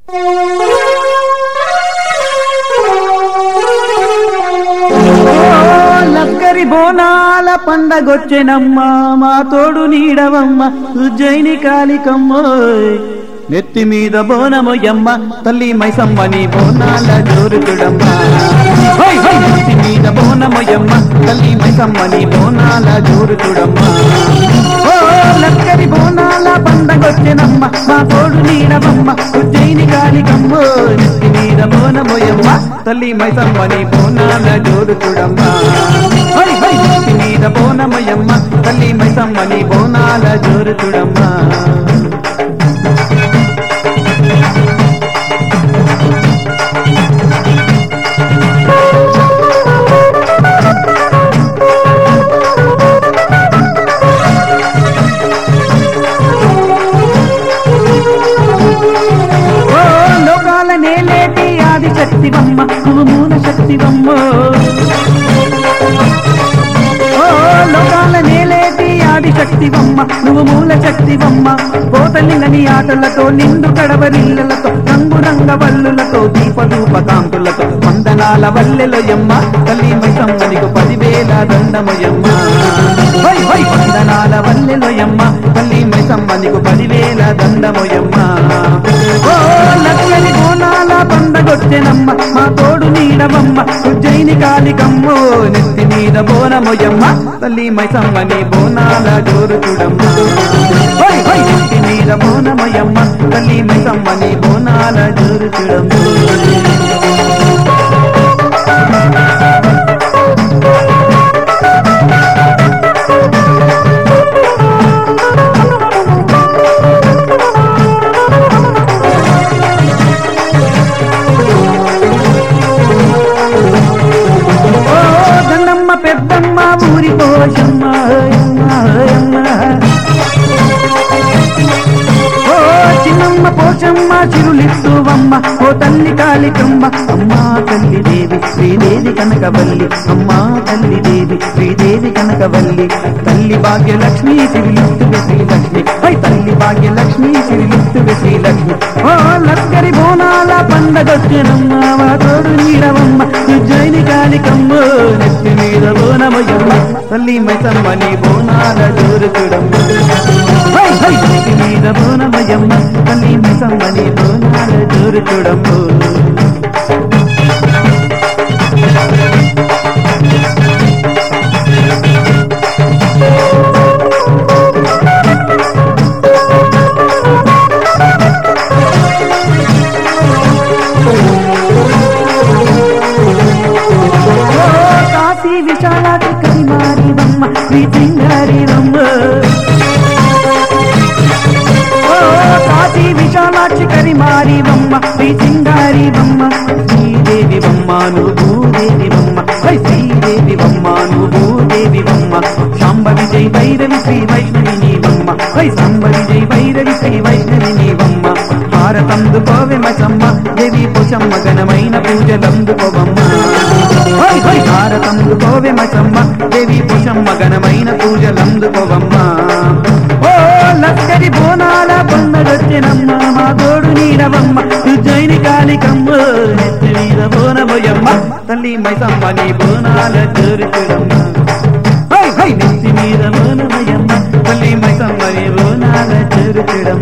లక్కరి బోనాల పండగొచ్చెనమ్మ మా తోడు నీడవమ్మ ఉజ్జయిని కాలికమ్మ నెత్తి మీద బోనమొయ్యమ్మ తల్లి మైసమ్మ నీ బోనాల జోరుతుడమ్మ హై, హై, నెత్తి మీద బోనమొయ్యమ్మ తల్లి మైసమ్మ నీ బోనాల జోరుతుడమ్మ ఓ లక్కరి బోనాల పండగొచ్చెనమ్మ మా తోడు నీడవమ్మ ఉజ్జయిని కాలికమ్మ నెత్తి మీద బోనమొయ్యమ్మ తల్లి మైసమ్మ నీ బోనాల జోరుతుడమ్మ హై హై నెత్తి మీద బోనమొయ్యమ్మ తల్లి మైసమ్మ నీ బోనాల జోరుతుడమ్మ ఓ లోకాల నేలేటి ఆది శక్తివమ్మ నువ్వు మూల శక్తివమ్మ ఓ లోకాల నేలేటి ఆది శక్తివమ్మ నువ్వు మూల శక్తివమ్మ కోతలింగని ఆటలతో నిండు కడవరిల్లలతో రంగు రంగ వల్లులతో దీపదూప కాంతులతో వందనాల వల్లెలొయమ్మ తల్లి మైసమ్మ నీకు పదివేల దండమయమ్మ హై హై వందనాల వల్లెలొయమ్మ తల్లి మైసమ్మ నీకు పదివేల దండమయమ్మ ఓ లక్కని బోనాల పండగొచ్చెనమ్మ మా తోడు నీడవమ్మ ఉజ్జయిని కాలికమ్మో నెత్తి మీద బోనమొయ్యమ్మ తల్లి మైసమ్మ నీ బోనాల జోరు చూడమ్మ హై హై నెత్తి మీద బోనమొయ్యమ్మ తల్లి మైసమ్మ నీ బోనాల జోరు చూడమ్మ ఓ దండమ్మ పెద్దమ్మ ఊరి పోషమ్మ ఓయమ్మ, ఓయమ్మ. ఓ చిన్నమ్మ పోచమ్మ చిరులిత్తువమ్మ ఓ తల్లి కాళికమ్మ అమ్మా తల్లి దేవి శ్రీదేవి కనకవల్లి అమ్మా తల్లి దేవి శ్రీదేవి కనకవల్లి తల్లి భాగ్యలక్ష్మి సిరిలిత్తువే శ్రీలక్ష్మి ఓయ్ తల్లి భాగ్యలక్ష్మి సిరిలిత్తువే శ్రీలక్ష్మి ఓ లక్కరి బోనాల పండగొచ్చినమ్మ మా తోడు నీడవమ్మ ఉజ్జయిని కాళికమ్మ నెత్తి మీద బోనమయ్యమ్మ తల్లి మైసమ్మ నీ బోనాల జోరు చూడమ్మ హై హై నెత్తి మీద బోనమయ్యమ్మ తల్లి మైసమ్మ నీ బోనాల జోరు చూడమ్మ ఓ కాశీ విశాలాటి కరిమారి బొమ్మ శ్రీ సింగారి బొమ్మ ఓ కాశీ విశాలాక్షి కరిమారి బొమ్మ శ్రీ సింగారి బొమ్మ శ్రీదేవి బొమ్మను భూదేవి బొమ్మ హై శ్రీదేవి బొమ్మను భూదేవి బొమ్మ శాంబ విజయ్ భైరవి శ్రీ వైష్ణవి నీ బొమ్మ హై శాంబ విజయ్ భైరవి శ్రీ వైష్ణవి నీ బొమ్మ భారతందుకోవె మసమ్మ దేవి పుషమ్మ ఘనమైన పూజలందుకోవమ్మ హై హై భారతందుకోవె మసమ్మ దేవి పుషమ్మ ఘనమైన పూజలందుకోవమ్మ ఓ లక్కరి బోనాల పండగొచ్చినమ్మ మా తోడు నీడవమ్మ ఉజ్జయిని కాళికమ్మ నెత్తి మీద బోనమోయమ్మ తల్లి మైసమ్మ నీ బోనాల జోరుచుడమ్మ హై హై నెత్తి మీద బోనమోయమ్మ తల్లి మైసమ్మ నీ బోనాల జోరుచుడమ్మ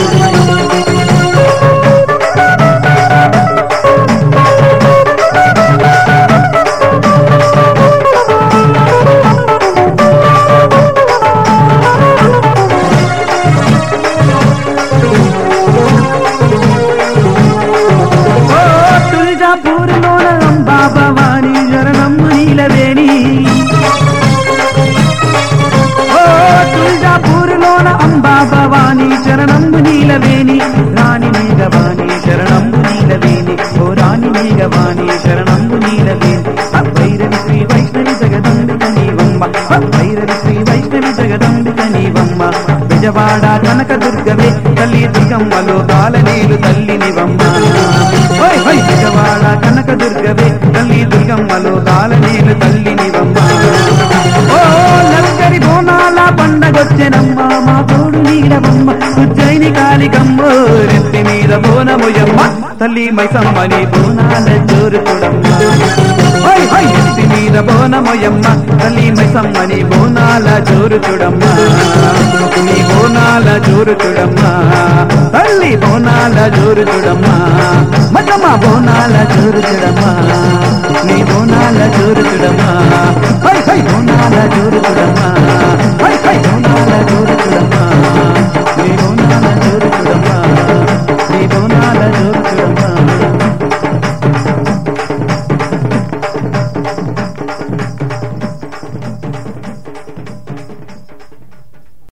ఓ తులజాపూర్లోన అంబా భవాని జరణమ్మ నీలవేణి ఓ తులజాపూర్లోన అంబా భవాని శరణమ్ము నీలవేణి రాణి మేఘవాణి శరణమ్ము నీలవేణి ఓ రాణి మేఘవాణి శరణమ్ము నీలవేణి భైరవి శ్రీ వైష్ణవి జగదంబిక నీవమ్మ భైరవి శ్రీ వైష్ణవి జగదంబిక నీవమ్మ విజవాడ కనక దుర్గవే తల్లి దుర్గమ్మలో కాలనీలు తల్లి నివమ్మ హోయ్ హోయ్ విజవాడ కనక దుర్గవే తల్లి దుర్గమ్మలో కాలనీలు తల్లి నివమ్మ ఓ లక్కరి బోనాల పండగొచ్చెనమ్మ మా తోడు నీడవమ్మ ఉజ్జయిని కాళికమ్మ నెత్తి మీద బోనముయమ్మ తల్లి మైసమ్మని బోనాల జోరుకుడమ్మ హై హై నెత్తి మీద బోనముయమ్మ తల్లి మైసమ్మని బోనాల జోరుకుడమ్మ నీ బోనాల జోరుకుడమ్మ తల్లి బోనాల జోరుకుడమ్మ మగమ్మ బోనాల జోరుకుడమ్మ నీ బోనాల జోరుకుడమ్మ హై హై బోనాల జోరుకుడమ్మ